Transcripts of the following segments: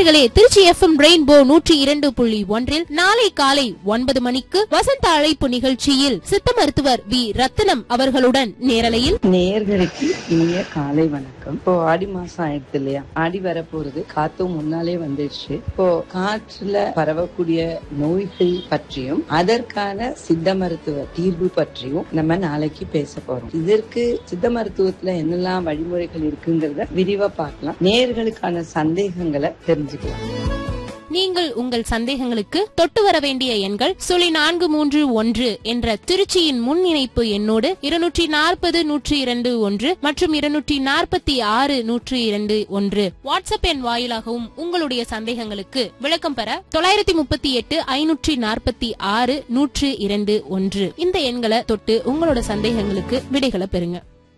நேயர்களே Trichy FM rainbow நூற்றி இரண்டு புள்ளி ஒன்றில் நாளை காலை ஒன்பது மணிக்கு வசந்த அழைப்பு நிகழ்ச்சியில் சித்த மருத்துவர் வி ரத்தினம் அவர்களுடன் நேரலையில் நேர்களுக்கு இனிய காலை வணக்கம் இப்போ ஆடி மாசம் ஆயிடுது இல்லையா ஆடி வரப்போறது காத்தும் முன்னாலே வந்துடுச்சு இப்போ காற்றுல பரவக்கூடிய நோய்கள் பற்றியும் அதற்கான சித்த மருத்துவ தீர்வு பற்றியும் நம்ம நாளைக்கு பேச போறோம் இதற்கு சித்த மருத்துவத்துல என்னெல்லாம் வழிமுறைகள் இருக்குங்கிறத விரிவா பார்க்கலாம் நேர்களுக்கான சந்தேகங்களை தெரிஞ்சுக்கலாம் நீங்கள் உங்கள் சந்தேகங்களுக்கு தொட்டு வர வேண்டிய எண்கள் சுழி நான்கு மூன்று ஒன்று என்ற திருச்சியின் முன் இணைப்பு எண்ணோடு இருநூற்றி நாற்பது நூற்றி இரண்டு ஒன்று மற்றும் இருநூற்றி நாற்பத்தி ஆறு நூற்றி இரண்டு ஒன்று வாட்ஸ்அப் எண் வாயிலாகவும் உங்களுடைய சந்தேகங்களுக்கு விளக்கம் பெற தொள்ளாயிரத்தி முப்பத்தி எட்டு ஐநூற்றி நாற்பத்தி ஆறு நூற்று இரண்டு ஒன்று இந்த எண்களை தொட்டு உங்களோட சந்தேகங்களுக்கு விடைகளை பெறுங்க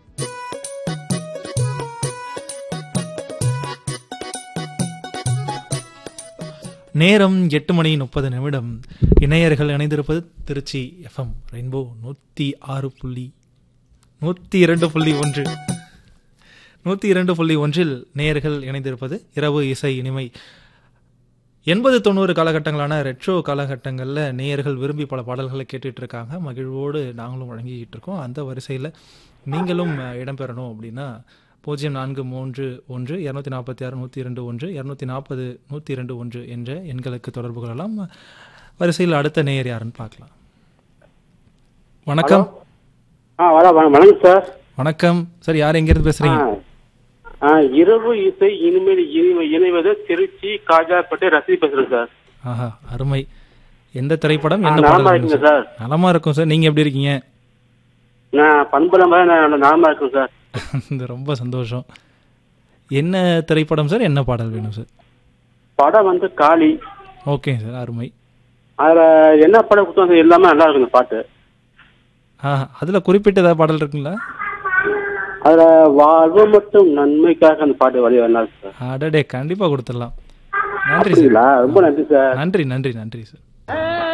நேரம் எட்டு மணி முப்பது நிமிடம் இணையர்கள் இணைந்திருப்பது திருச்சி எஃப்எம் ரெயின்போ நூற்றி ஆறு புள்ளி நூற்றி இரண்டு புள்ளி ஒன்று நூற்றி இரண்டு புள்ளி ஒன்றில் நேயர்கள் இணைந்திருப்பது இரவு இசை இனிமை எண்பது தொண்ணூறு காலகட்டங்களான ரெட்ரோ காலகட்டங்களில் நேயர்கள் விரும்பி பல பாடல்களை கேட்டுட்டு இருக்காங்க மகிழ்வோடு நாங்களும் வழங்கிக்கிட்டு இருக்கோம் அந்த வரிசையில் நீங்களும் அஹ், இடம்பெறணும் அப்படின்னா பூஜ்ஜியம் நான்கு மூன்று ஒன்று இரநூத்தி நாற்பத்தி ஆறு நூற்றி இரண்டு ஒன்று இரநூத்தி நாற்பது நூற்றி இரண்டு ஒன்று என்ற எண்களுக்கு தொடர்பு கொள்ளலாம் வரிசையில் அடுத்த நேயர் யாருன்னு பார்க்கலாம் வணக்கம் ஆ வர வண- வணக்கம் சார் வணக்கம் சார் யார் எங்கேருந்து பேசுறீங்க ஆ. ஆ, இரவு இசை இனிமேல் இனிமை இணைவது திருச்சி காஜாப்பேட்டை ரசி பேசுறேன் சார் ஆஹா அருமை எந்த திரைப்படம் ஆ, என்ன நலமா பாடல் வேணும் இருக்கீங்க சார் சார். நலமா இருக்கும் சார் நீங்க எப்படி இருக்கீங்க நான் பண்பலம் நான் நாம இருக்கேன் சார் இந்த ரொம்ப சந்தோஷம் என்ன திரைப்படம் சார் என்ன பாடல் வேணும் சார் படம் வந்து காளி ஓகே சார் அருமை அதுல என்ன படம் கொடுத்தாங்க எல்லாமே நல்லா இருக்கும் இந்த பாட்டு ஆ அதில் குறிப்பிட்ட ஏதாவது பாடல் இருக்குங்களா அதுல வாழ்வு மட்டும் நன்மைக்காக அந்த பாட்டு வழி வரலாம் சார் அடடே கண்டிப்பாக கொடுத்துடலாம் நன்றி சார் அப்படிங்களா ரொம்ப நன்றி சார் நன்றி நன்றி நன்றி சார்